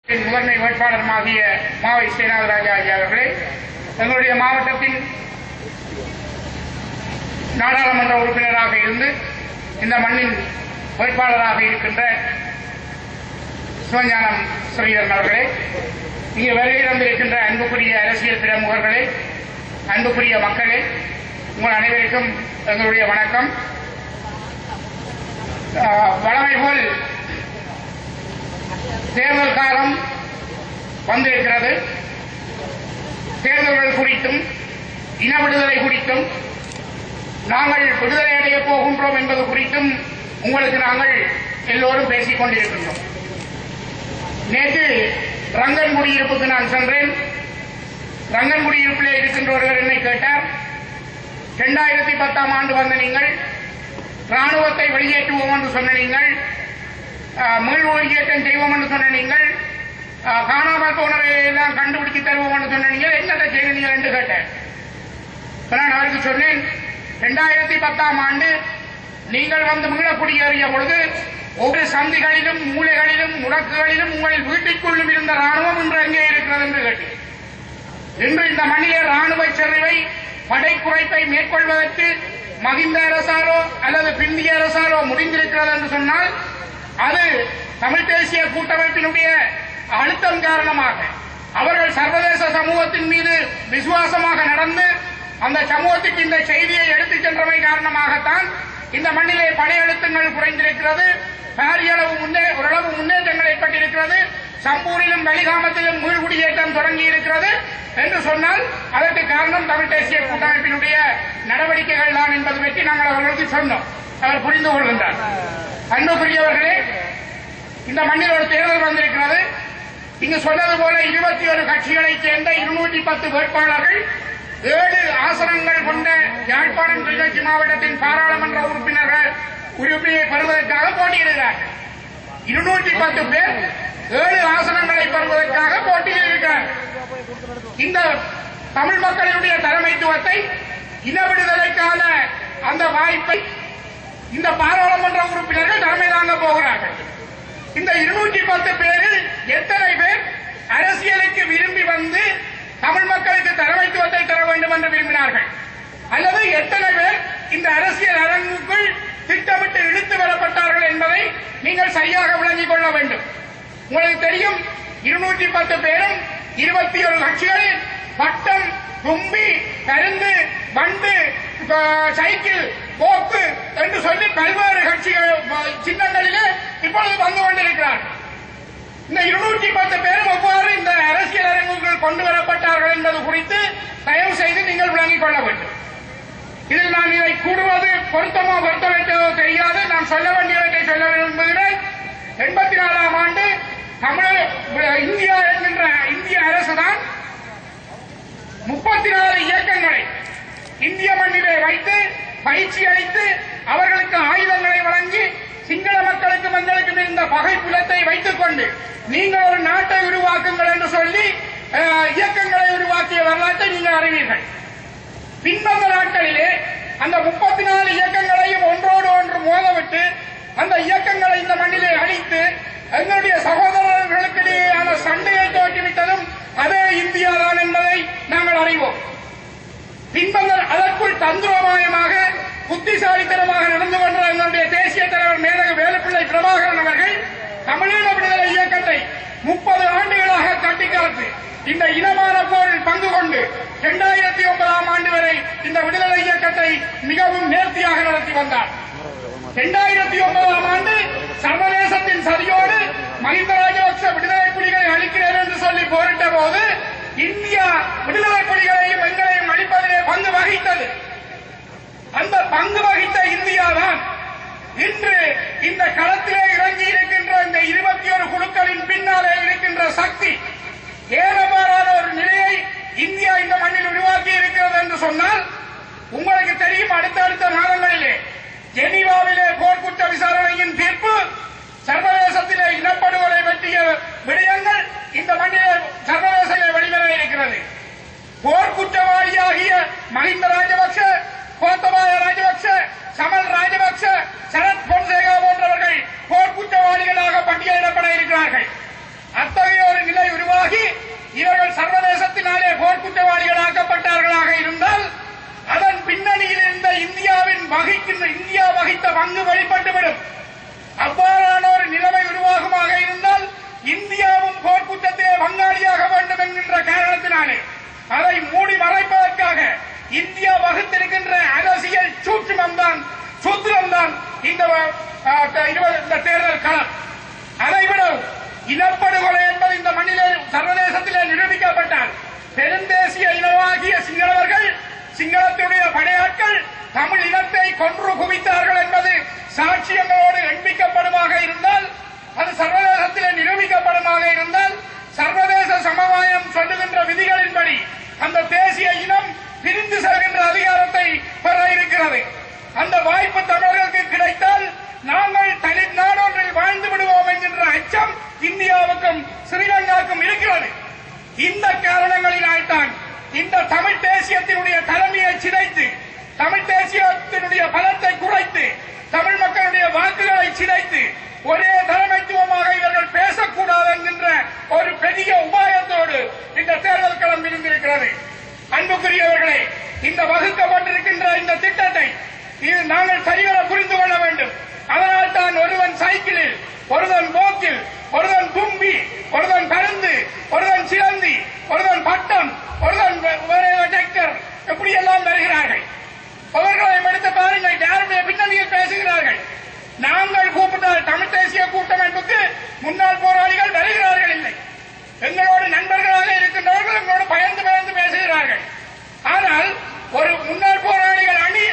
முதன்மை வேட்பாளருமாகிய மாவை ஸ்ரீநாதராஜா ஐயா அவர்களே எங்களுடைய மாவட்டத்தின் நாடாளுமன்ற உறுப்பினராக இருந்து இந்த மண்ணின் வேட்பாளராக இருக்கின்ற சிவஞானம் ஸ்ரீதரன் அவர்களே இங்கே வருகை தந்திருக்கின்ற அன்புக்குரிய அரசியல் பிரமுகர்களே அன்புக்குரிய மக்களே உங்கள் அனைவருக்கும் எங்களுடைய வணக்கம் ஆஹ், வழமை போல் தேர்தல் காலம் வந்திருக்கிறது தேர்தல்கள் குறித்தும் இன விடுதலை குறித்தும் நாங்கள் விடுதலை அடையப் போகின்றோம் என்பது குறித்தும் உங்களுக்கு நாங்கள் எல்லோரும் பேசிக் கொண்டிருக்கின்றோம் நேற்று ரங்கன் குடியிருப்புக்கு நான் சென்றேன் ரங்கன் குடியிருப்பிலே இருக்கின்ற ஒருவர் என்னை கேட்டார் இரண்டாயிரத்தி பத்தாம் ஆண்டு வந்த நீங்கள் ராணுவத்தை வெளியேற்றுவோம் என்று சொன்ன நீங்கள் ஆஹ், மீள் வெளியேற்றம் செய்வோம் என்று சொன்ன நீங்கள் ஆஹ், காணாமல் போனவை எல்லாம் கண்டுபிடிச்சு தருவோம் என்று சொன்ன நீங்கள் என்னத்தை செய்தீர்கள் என்று கேட்டேன் இப்ப நான் அவருக்கு சொன்னேன் இரண்டாயிரத்தி பத்தாம் ஆண்டு நீங்கள் வந்து மீள குடியேறிய பொழுது ஒவ்வொரு சந்திகளிலும் மூலைகளிலும் முடக்குகளிலும் உங்கள் வீட்டிற்குள்ளும் இருந்த ராணுவம் இன்று எங்கே இருக்கிறது என்று கேட்டேன் இன்று இந்த மண்ணிலே ராணுவ செறிவை படை குறைப்பை மேற்கொள்வதற்கு மகிந்த அரசாலோ அல்லது பிந்திய அரசாலோ முடிந்திருக்கிறது என்று சொன்னால் அது தமிழ் தேசிய கூட்டமைப்பினுடைய அழுத்தம் காரணமாக அவர்கள் சர்வதேச சமூகத்தின் மீது விசுவாசமாக நடந்து அந்த சமூகத்துக்கு இந்த செய்தியை எடுத்துச் சென்றமை காரணமாகத்தான் இந்த மண்ணிலே படையழுத்தங்கள் குறைந்திருக்கிறது பாரிய அளவு முன்னே ஓரளவு முன்னேற்றங்கள் ஏற்பட்டிருக்கிறது சம்பூரிலும் வெளிகாமத்திலும் மீள்குடியேற்றம் தொடங்கி இருக்கிறது என்று சொன்னால் அதற்கு காரணம் தமிழ் தேசிய கூட்டமைப்பினுடைய நடவடிக்கைகள் தான் என்பது பற்றி நாங்கள் அவர்களுக்கு சொன்னோம் அவர் புரிந்து கொள்கின்றார் அன்புக்குரியவர்களே இந்த மண்ணில் ஒரு தேர்தல் வந்திருக்கிறது இங்கு சொன்னது போல இருபத்தி ஒரு கட்சிகளைச் சேர்ந்த இருநூற்றி பத்து வேட்பாளர்கள் ஏழு ஆசனங்கள் கொண்ட யாழ்ப்பாணம் கிளிநொச்சி மாவட்டத்தின் பாராளுமன்ற உறுப்பினர்கள் உறுப்பினை பெறுவதற்காக போட்டியிடுகிறார்கள் இருநூற்றி பத்து பேர் ஏழு ஆசனங்களை பெறுவதற்காக போட்டியில் இருக்கிறார் இந்த தமிழ் மக்களினுடைய தலைமைத்துவத்தை இன விடுதலைக்கான அந்த வாய்ப்பை இந்த பாராளுமன்ற உறுப்பினர்கள் தலைமை தாங்க போகிறார்கள் இந்த இருநூற்றி பத்து பேரில் எத்தனை பேர் அரசியலுக்கு விரும்பி வந்து தமிழ் மக்களுக்கு தலைமைத்துவத்தை தர வேண்டும் என்று விரும்பினார்கள் அல்லது எத்தனை பேர் இந்த அரசியல் அரங்குக்குள் திட்டமிட்டு இழுத்து வரப்பட்டார்கள் என்பதை நீங்கள் சரியாக விளங்கிக் கொள்ள வேண்டும் உங்களுக்கு தெரியும் இருநூற்றி பத்து பேரும் இருபத்தி ஒரு கட்சிகளில் பட்டம் தும்பி கருந்து வண்டு அஹ், சைக்கிள் போக்கு என்று சொல்லி பல்வேறு கட்சிகள் அஹ், சின்னங்களிலே இப்பொழுது வந்து கொண்டிருக்கிறார்கள் இந்த இருநூற்றி பத்து பேரும் எவ்வாறு இந்த அரசியல் அரங்குகள் கொண்டு வரப்பட்டார்கள் என்பது குறித்து தயவு செய்து நீங்கள் விளங்கிக் கொள்ள வேண்டும் இதில் நான் இதை கூறுவது பொருத்தமோ பொருத்தமற்றதோ தெரியாது நான் சொல்ல வேண்டியவற்றை சொல்ல விரும்புகிறேன் எண்பத்தி நாலாம் ஆண்டு தமிழக இந்தியா என்கின்ற இந்திய அரசுதான் முப்பத்தி நாலு இயக்கங்களை இந்திய மண்ணிலே வைத்து பயிற்சி அளித்து அவர்களுக்கு ஆயுதங்களை வழங்கி சிங்கள மக்களுக்கும் எங்களுக்கும் இருந்த பகை புலத்தை வைத்துக் கொண்டு நீங்கள் ஒரு நாட்டை உருவாக்குங்கள் என்று சொல்லி அஹ், இயக்கங்களை உருவாக்கிய வரலாற்றை நீங்கள் அறிவீர்கள் பின்வந்த நாட்களிலே அந்த முப்பத்தி நாலு இயக்கங்களையும் ஒன்றோடு ஒன்று மோதவிட்டு அந்த இயக்கங்களை இந்த மண்ணிலே அழித்து எங்களுடைய சகோதரர்களுக்கிடையேயான சண்டையை தோற்றுவிட்டதும் அதே இந்தியா தான் என்பதை நாங்கள் அறிவோம் பின்பந்த அதற்குள் தந்திரோபாயமாக புத்திசாலித்தனமாக நடந்து கொண்ட எங்களுடைய தேசிய தலைவர் மேதகு வேலுப்பிள்ளை பிரபாகரன் அவர்கள் தமிழீழ விடுதலை இயக்கத்தை முப்பது ஆண்டுகளாக கட்டிக்காத்து இந்த இனமான போரில் பங்கு கொண்டு இரண்டாயிரத்தி ஒன்பதாம் ஆண்டு வரை இந்த விடுதலை இயக்கத்தை மிகவும் நேர்த்தியாக நடத்தி வந்தார் இரண்டாயிரத்தி ஒன்பதாம் ஆண்டு சர்வதேசத்தின் சதியோடு மஹிந்த ராஜபக்ச விடுதலை புலிகளை அளிக்கிறேன் என்று சொல்லி போரிட்ட போது இந்தியா விடுதலை புலிகளையும் எங்களையும் அளிப்பதிலே பங்கு வகித்தது அந்த பங்கு வகித்த இந்தியாதான் இன்று இந்த களத்திலே இறங்கி இருக்கின்ற இந்த இருபத்தி ஒரு குழுக்களின் பின்னாலே இருக்கின்ற சக்தி ஏறமாறான ஒரு நிலையை இந்தியா இந்த மண்ணில் உருவாக்கி இருக்கிறது என்று சொன்னால் உங்களுக்கு தெரியும் அடுத்தடுத்த மாதங்களிலே ஜெனீவாவிலே போர்க்குற்ற விசாரணையின் தீர்ப்பு சர்வதேசத்திலே இனப்படுகொலை பற்றிய விடயங்கள் இந்த மண்ணிலே சர்வதேசத்திலே வெளிவர இருக்கிறது போர்க்குற்றவாளியாகிய மஹிந்த ராஜபக்ஷ கோத்தபாய ராஜபக்ஷ சமல் ராஜபக்ஷ சரத் பொன்சேகா போன்றவர்கள் போர்க்குற்றவாளிகளாக பட்டியலிடப்பட இருக்கிறார்கள் போர்க்குற்றவாளிகளாக்கப்பட்டார்களாக இருந்தால் அதன் பின்னணியில் இருந்த இந்தியாவின் வகிக்கின்ற இந்தியா வகித்த பங்கு வெளிப்பட்டுவிடும் அவ்வாறான ஒரு நிலைமை உருவாகுமாக இருந்தால் இந்தியாவும் போர்க்குற்றத்திலே பங்காளியாக வேண்டும் என்கின்ற காரணத்தினாலே அதை மூடி மறைப்பதற்காக இந்தியா வகுத்திருக்கின்ற அரசியல் சூட்சுமம் தான் சூத்திரம் தான் இந்த அஹ், இருபது- இந்த தேர்தல் களம் அதைவிட இனப்படுகொலை என்பது இந்த மண்ணிலே சர்வதேசத்திலே நிரூபிக்கப்பட்டால் பெருந்தேசிய இனமாகிய சிங்களவர்கள் சிங்களத்தினுடைய படையாட்கள் தமிழ் இனத்தை கொன்று குவித்தார்கள் என்பது சாட்சியங்களோடு எண்பிக்கப்படுமாக இருந்தால் அது சர்வதேசத்திலே நிரூபிக்கப்படுமாக இருந்தால் சர்வதேச சமவாயம் சொல்லுகின்ற விதிகளின்படி அந்த தேசிய இனம் பிரிந்து செல்கின்ற அதிகாரத்தை பெற இருக்கிறது அந்த வாய்ப்பு தமிழர்களுக்கு கிடைத்தால் நாங்கள் தனி நாடொன்றில் வாழ்ந்து விடுவோம் என்கின்ற அச்சம் இந்தியாவுக்கும் ஸ்ரீலங்காவுக்கும் இருக்கிறது இந்த காரணங்களினால்தான் இந்த தமிழ் தேசியத்தினுடைய தலைமையை சிதைத்து தமிழ் தேசியத்தினுடைய பலத்தை குறைத்து தமிழ் மக்களுடைய வாக்குகளை சிதைத்து ஒரே தலைமைத்துவமாக இவர்கள் பேசக்கூடாது என்கின்ற ஒரு பெரிய உபாயத்தோடு இந்த தேர்தல் களம் இருந்திருக்கிறது அன்புக்குரியவர்களே இந்த வகுக்கப்பட்டிருக்கின்ற இந்த திட்டத்தை இது நாங்கள் சரிவர புரிந்து கொள்ள வேண்டும் அதனால் தான் ஒருவன் சைக்கிளில் ஒருவன் போக்கில் ஒருவன் தும்பி ஒருவன் பருந்து ஒருவன் சிலந்தி ஒருவன் பட்டம் ஒருவன் டிராக்டர் எப்படி எல்லாம் வருகிறார்கள் அவர்களை எடுத்து பாருங்கள் யாருடைய பின்னணியில் பேசுகிறார்கள் நாங்கள் கூப்பிட்டால் தமிழ் தேசிய கூட்டமைப்புக்கு முன்னாள் போராளிகள் வருகிறார்கள் இல்லை எங்களோடு நண்பர்களாக இருக்கின்றவர்கள் எங்களோடு பயந்து பயந்து பேசுகிறார்கள் ஆனால் ஒரு முன்னாள் போராளிகள் அணி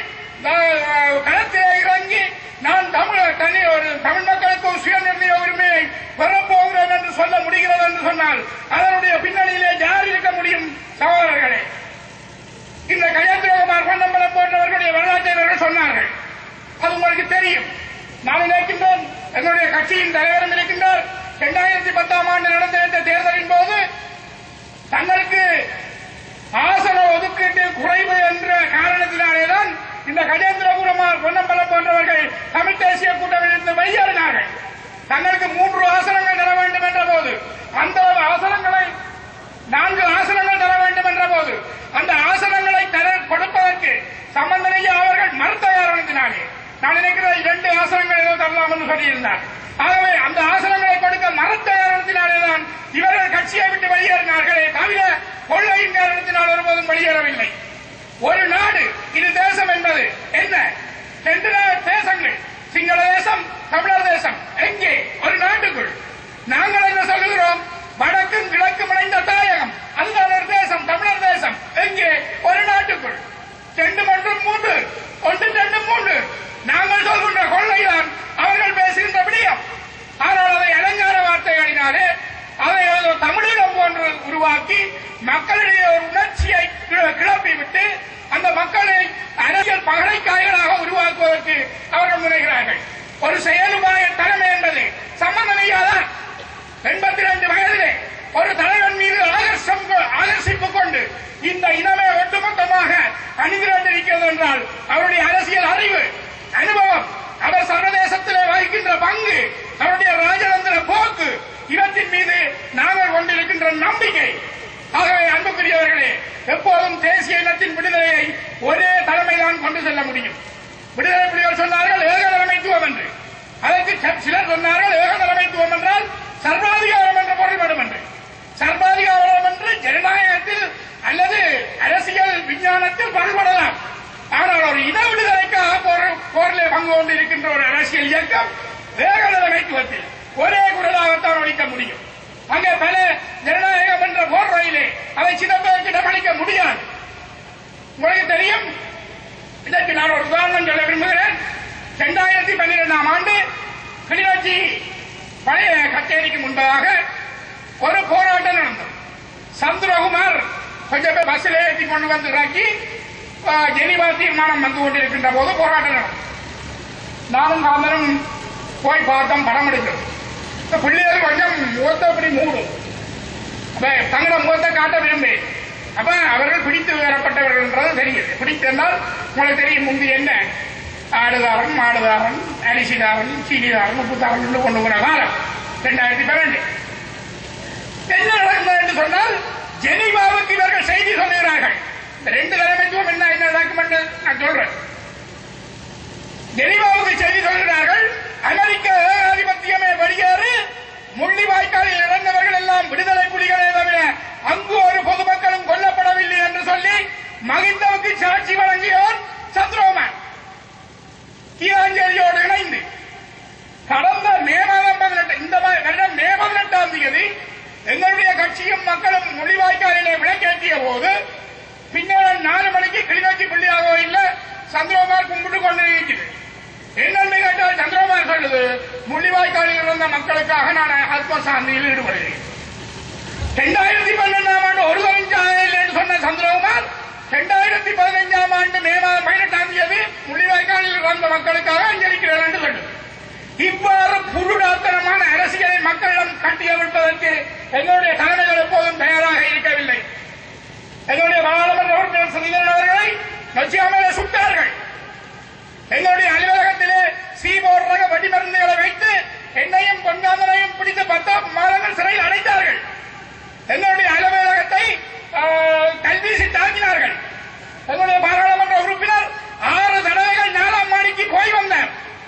அஹ், களத்திலே இறங்கி நான் தமிழ் தனி ஒரு தமிழ் மக்களுக்கு ஒரு சுயநிர்ணய உரிமையை பெறப்போகிறேன் என்று சொல்ல முடிகிறது என்று சொன்னால் அதனுடைய பின்னணியிலே யார் இருக்க முடியும் சகோதரர்களே இந்த கஜேந்திரகுமார் பொன்னம்பலம் போன்றவர்களுடைய வரலாற்றை இவர்கள் சொன்னார்கள் அது உங்களுக்கு தெரியும் நான் நினைக்கின்றேன் எங்களுடைய கட்சியின் தலைவரும் இருக்கின்றார் இரண்டாயிரத்தி பத்தாம் ஆண்டு நடந்த இந்த தேர்தலின் போது தங்களுக்கு ஆசன ஒதுக்கீட்டு குறைவு என்ற காரணத்தினாலேதான் இந்த கஜேந்திரகுமார் பொன்னம்பலம் போன்றவர்கள் தமிழ் தேசிய கூட்டமைப்பிலிருந்து வெளியேறினார்கள் தங்களுக்கு மூன்று ஆசனங்கள் தர வேண்டும் என்ற போது அந்த ஆசனங்களை நான்கு ஆசனங்கள் தர வேண்டும் என்ற போது அந்த ஆசனங்களை தர கொடுப்பதற்கு சம்பந்தனைய அவர்கள் மறுத்த காரணத்தினாலே நான் நினைக்கிறேன் இரண்டு ஆசனங்கள் ஏதோ தரலாம் என்று சொல்லியிருந்தார் ஆகவே அந்த ஆசனங்களை கொடுக்க மறுத்த காரணத்தினாலேதான் இவர்கள் கட்சியை விட்டு வெளியேறினார்களே தவிர கொள்ளையின் காரணத்தினால் ஒருபோதும் வெளியேறவில்லை ஒரு நாடு இது தேசம் என்பது என்ன ரெண்டு நா- தேசங்கள் சிங்கள தேசம் தமிழர் தேசம் எங்கே ஒரு நாட்டுக்குள் நாங்கள் என்ன சொல்லுகிறோம் வடக்கும் கிழக்கும் இணைந்த தாயகம் அதுதான் ஒரு தேசம் தமிழர் தேசம் எங்கே ஒரு நாட்டுக்குள் ரெண்டு மற்றும் மூன்று ஒன்று ரெண்டு மூன்று நாங்கள் சொல்கின்ற கொள்ளைதான் அவர்கள் பேசுகின்ற விடயம் ஆனால் அதை அலங்கார வார்த்தைகளினாலே அதை ஏதோ தமிழீழம் போன்று உருவாக்கி மக்களிடையே ஒரு உணர்ச்சியை கி- கிளப்பி விட்டு அந்த மக்களை அரசியல் பகடைக்காய்களாக உருவாக்குவதற்கு அவர்கள் முனைகிறார்கள் ஒரு செயலுபாய தலைமை என்பது சம்பந்தமையாதான் எண்பத்தி ரெண்டு வயதிலே ஒரு தலைவன் மீது ஆகர்ஷம் கொ- ஆகர்ஷிப்பு கொண்டு இந்த இனமே ஒட்டுமொத்தமாக அணிதிரண்டிருக்கிறது என்றால் அவருடைய அரசியல் அறிவு அனுபவம் அவர் சர்வதேசத்திலே வகிக்கின்ற பங்கு அவருடைய ராஜதந்திர போக்கு இவற்றின் மீது நாங்கள் கொண்டிருக்கின்ற நம்பிக்கை ஆகவே அன்புக்குரியவர்களே எப்போதும் தேசிய இனத்தின் விடுதலையை ஒரே தலைமைதான் கொண்டு செல்ல முடியும் விடுதலை புலிகள் சொன்னார்கள் ஏக தலைமைத்துவம் என்று அதற்கு ச- சிலர் சொன்னார்கள் ஏக தலைமைத்துவம் என்றால் சர்வாதிகாரம் என்ற பொருள்படும் என்று சர்வாதிகாரம் என்று ஜனநாயகத்தில் அல்லது அரசியல் விஞ்ஞானத்தில் பொருள்படலாம் ஆனால் ஒரு இன விடுதலைக்காக போர் போரிலே பங்கு கொண்டு இருக்கின்ற ஒரு அரசியல் இயக்கம் ஏக தலைமைத்துவத்தில் ஒரே குரலாகத்தான் ஒழிக்க முடியும் அங்கே பல ஜனநாயகம் என்ற போர் ரயிலே அதை சிதம்பரத்துக்கு இடமளிக்க முடியாது உங்களுக்கு தெரியும் இதற்கு நான் ஒரு உதாரணம் சொல்ல விரும்புகிறேன் இரண்டாயிரத்தி பன்னிரெண்டாம் ஆண்டு கிளிநொச்சி பழைய கச்சேரிக்கு முன்பதாக ஒரு போராட்டம் நடந்தது சந்திரகுமார் கொஞ்சம் பேர் பஸ்ஸில் ஏற்றி கொண்டு வந்து இறக்கி ஆ, ஜெனிவா தீர்மானம் வந்து கொண்டிருக்கின்ற போது போராட்டம் நடந்தது நானும் காந்தரும் போய் பார்த்தோம் படம் எடுக்கிறோம் இந்த பிள்ளைகள் கொஞ்சம் முகத்தை அப்படி மூடும் அப்ப தங்களோட முகத்தை காட்ட விரும்புகிறேன் அப்ப அவர்கள் பிடித்து வரப்பட்டவர்கள் என்றது தெரியுது பிடித்திருந்தால் உங்களுக்கு தெரியும் முந்தி என்ன ஆடுதாரன் மாடுதாரன் அரிசிதாரன் சீனிதாரன் உப்புதாரன் என்று கொண்டு போன காலம் இரண்டாயிரத்தி பன்னெண்டு என்ன நடந்தது என்று சொன்னால் ஜெனீவாவுக்கு இவர்கள் செய்தி செய்தி சொல்லுகிறார்கள் இந்த ரெண்டு தலைமைத்துவம் என்ன என்ன டாக்குமெண்ட் நான் சொல்றேன் ஜெனீவாவுக்கு செய்தி சொல்கிறார்கள் அமெரிக்க ஏகாதிபத்தியமே வெளியேறு முள்ளிவாய்க்காலில் இறந்தவர்கள் எல்லாம் விடுதலை புலிகளே தவிர அங்கு ஒரு பொதுமக்களும் கொல்லப்படவில்லை என்று சொல்லி மகிந்தவுக்கு சாட்சி வழங்கியவர் சத்ரோமன் கீழாஞ்சேரியோடு இணைந்து கடந்த மே மாதம் பதினெட்டு இந்த மா- வருடம் மே பதினெட்டாம் தேதி எங்களுடைய கட்சியும் மக்களும் முள்ளிவாய்க்காலிலே விளக்கேற்றிய போது பின்னர் நாலு மணிக்கு கிளிநொச்சி பிள்ளையாக இல்ல சந்திரகுமார் கும்பிட்டு கொண்டு இருக்குது என்னன்னு கேட்டால் சந்திரகுமார் சொல்லுது முள்ளிவாய்க்காலில் இருந்த மக்களுக்காக நான் ஆத்ம சாந்தியில் ஈடுபடுகிறேன் ரெண்டாயிரத்தி பன்னெண்டாம் ஆண்டு ஒரு இல்லை என்று சொன்ன சந்திரகுமார் ரெண்டாயிரத்தி பதினைஞ்சாம் ஆண்டு மே மாதம் பதினெட்டாம் தேதி முள்ளிவாய்க்காலில் இருந்த மக்களுக்காக அஞ்சலிக்கிறேன் என்று சொல்லுது இவ்வாறு புருடாத்தனமான அரசியலை மக்களிடம் கட்டியவிழ்ப்பதற்கு எங்களுடைய தலைமைகள் எப்போதும் தயாராக இருக்கவில்லை எங்களுடைய பாராளுமன்ற உறுப்பினர் சுதீரன் அவர்களை நொச்சியாமலே சுட்டார்கள் எங்களுடைய அலுவலகத்திலே சீபோர் ரக வெடிமருந்துகளை வைத்து என்னையும் பொன்காந்தனையும் பிடித்து பத்தாம் மாதங்கள் சிறையில் அடைத்தார்கள் எங்களுடைய அலுவலகத்தை ஆஹ், கல்வீசி தாக்கினார்கள் எங்களுடைய பாராளுமன்ற உறுப்பினர் ஆறு தடவைகள் நாலாம் மாடிக்கு போய் வந்தார்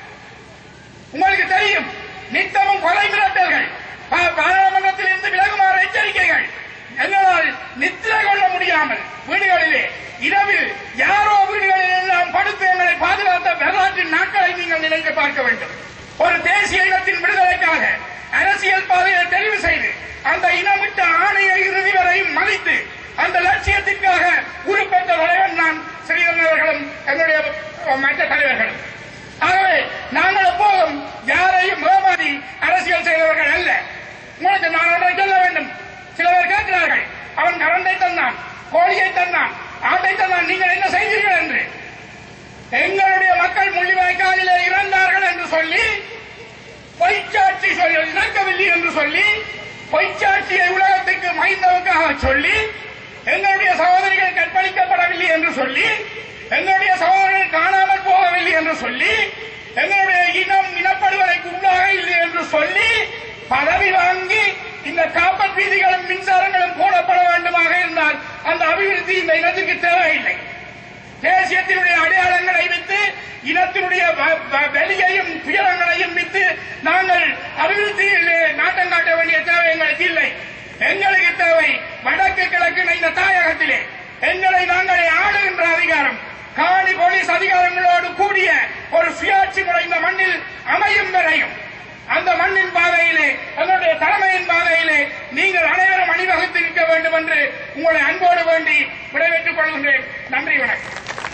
உங்களுக்கு தெரியும் நித்தமும் கொலை மிரட்டல்கள் பா- பாராளுமன்றத்தில் இருந்து விலகுமாறு எச்சரிக்கைகள் எங்களால் நித்திரை கொள்ள முடியாமல் வீடுகளிலே இரவில் யாரோ வீடுகளில் எல்லாம் படுத்து எங்களை பாதுகாத்த வரலாற்றின் நாட்களை நீங்கள் நினைத்து பார்க்க வேண்டும் ஒரு தேசிய இனத்தின் விடுதலைக்காக அரசியல் பாதையை தெரிவு செய்து அந்த இனமிட்ட ஆணையை இறுதி வரையும் மதித்து அந்த லட்சியத்திற்காக உருப்பெற்ற தலைவன் நான் ஸ்ரீரங்கன் அவர்களும் என்னுடைய மற்ற தலைவர்களும் ஆகவே நாங்கள் எப்போதும் யாரையும் ஏமாறி அரசியல் செய்தவர்கள் அல்ல உங்களுக்கு நான் ஒன்றை சொல்ல வேண்டும் சிலவர் கேட்கிறார்கள் அவன் கரண்டை தந்தான் கோழியை தந்தான் ஆட்டை தந்தான் நீங்கள் என்ன செய்தீர்கள் என்று எங்களுடைய மக்கள் முள்ளிவாய்க்காலிலே இறந்தார்கள் என்று சொல்லி பொய்ச்சாட்சி சொல்லி இணக்கவில்லை என்று சொல்லி பொய்ச்சாட்சியை உலகத்துக்கு மைந்தவுக்காக சொல்லி எங்களுடைய சகோதரிகள் கற்பழிக்கப்படவில்லை என்று சொல்லி எங்களுடைய சகோதரர்கள் காணாமல் போகவில்லை என்று சொல்லி எங்களுடைய இனம் இனப்படுவதற்கு உள்ளாக இல்லை என்று சொல்லி பதவி வாங்கி இந்த காப்பட் வீதிகளும் மின்சாரங்களும் போடப்பட வேண்டுமாக இருந்தால் அந்த அபிவிருத்தி இந்த இனத்துக்கு தேவையில்லை தேசியத்தினுடைய அடையாளங்களை வித்து இனத்தினுடைய வ- வ- வெளியையும் துயரங்களையும் வித்து நாங்கள் அபிவிருத்தியிலே நாட்டம் காட்ட வேண்டிய தேவை எங்களுக்கு இல்லை எங்களுக்கு தேவை வடக்கு கிழக்கு இந்த தாயகத்திலே எங்களை நாங்களே ஆளுகின்ற அதிகாரம் காணி போலீஸ் அதிகாரங்களோடு கூடிய ஒரு சுயாட்சி முறை இந்த மண்ணில் அமையும் வரையும் அந்த மண்ணின் பாதையிலே அதனுடைய தலைமையின் பாதையிலே நீங்கள் அனைவரும் அணிவகுத்து நிற்க வேண்டும் என்று உங்களை அன்போடு வேண்டி விடைபெற்றுக் கொள்கின்றேன் நன்றி வணக்கம்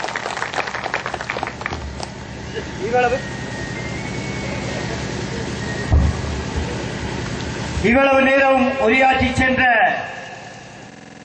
இவ்வளவு இவ்வளவு நேரம் உரையாற்றி சென்ற